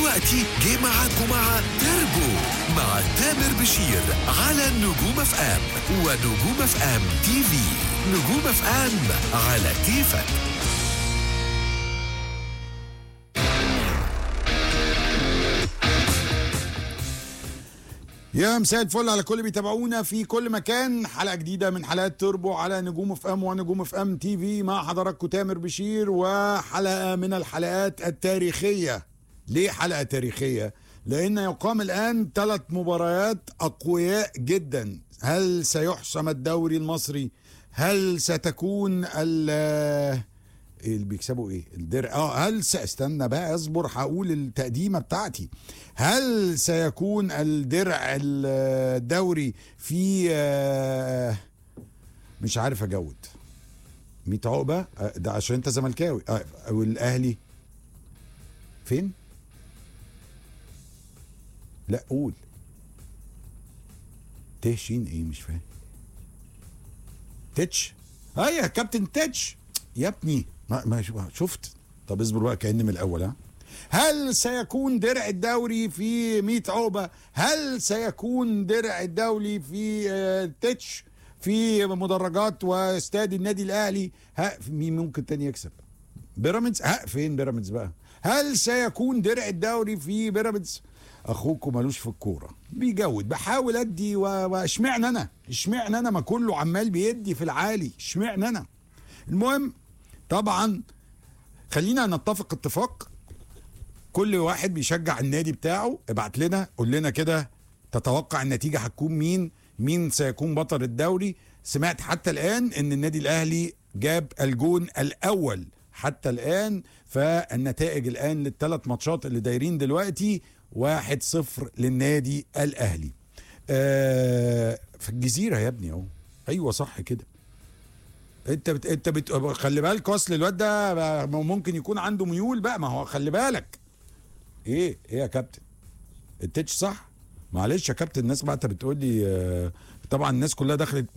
دلوقتي جه معاكم مع تربو مع تامر بشير على نجوم اف ام ونجوم اف ام تي في نجوم اف ام على كيفك يا مساء الفل على كل بيتابعونا في كل مكان حلقه جديده من حلقات توربو على نجوم اف ام ونجوم اف ام تي في مع حضراتكم تامر بشير وحلقه من الحلقات التاريخيه ليه حلقه تاريخيه لان يقام الان ثلاث مباريات اقوياء جدا هل سيحسم الدوري المصري هل ستكون ال إيه اللي بيكسبوا ايه الدرع اه هل س... استنى بقى اصبر هقول التقديمه بتاعتي هل سيكون الدرع الدوري في آه، مش عارف اجود 100 عقبه آه، ده عشان انت زملكاوي آه، والاهلي فين لا قول تهشين ايه مش فاهم تتش اه يا كابتن تتش يا ابني ما ما شفت طب اصبر بقى كأن من الاول ها هل سيكون درع الدوري في 100 عقبه هل سيكون درع الدوري في آه، تتش في مدرجات واستاد النادي الاهلي ها مين ممكن تاني يكسب بيراميدز ها فين بيراميدز بقى هل سيكون درع الدوري في بيراميدز اخوكم ملوش في الكوره بيجود بحاول ادي و- واشمعنى انا اشمعنى انا ما كله عمال بيدي في العالي اشمعنى انا المهم طبعا خلينا نتفق اتفاق كل واحد بيشجع النادي بتاعه ابعت لنا قول لنا كده تتوقع النتيجه هتكون مين مين سيكون بطل الدوري سمعت حتى الان ان النادي الاهلي جاب الجون الاول حتى الان فالنتائج الان للثلاث ماتشات اللي دايرين دلوقتي واحد صفر للنادي الاهلي آه في الجزيره يا ابني اهو ايوه صح كده انت بت... انت بت... خلي بالك اصل الواد ده ممكن يكون عنده ميول بقى ما هو خلي بالك ايه ايه يا كابتن التتش صح معلش يا كابتن الناس بقى انت بتقول لي آه، طبعا الناس كلها دخلت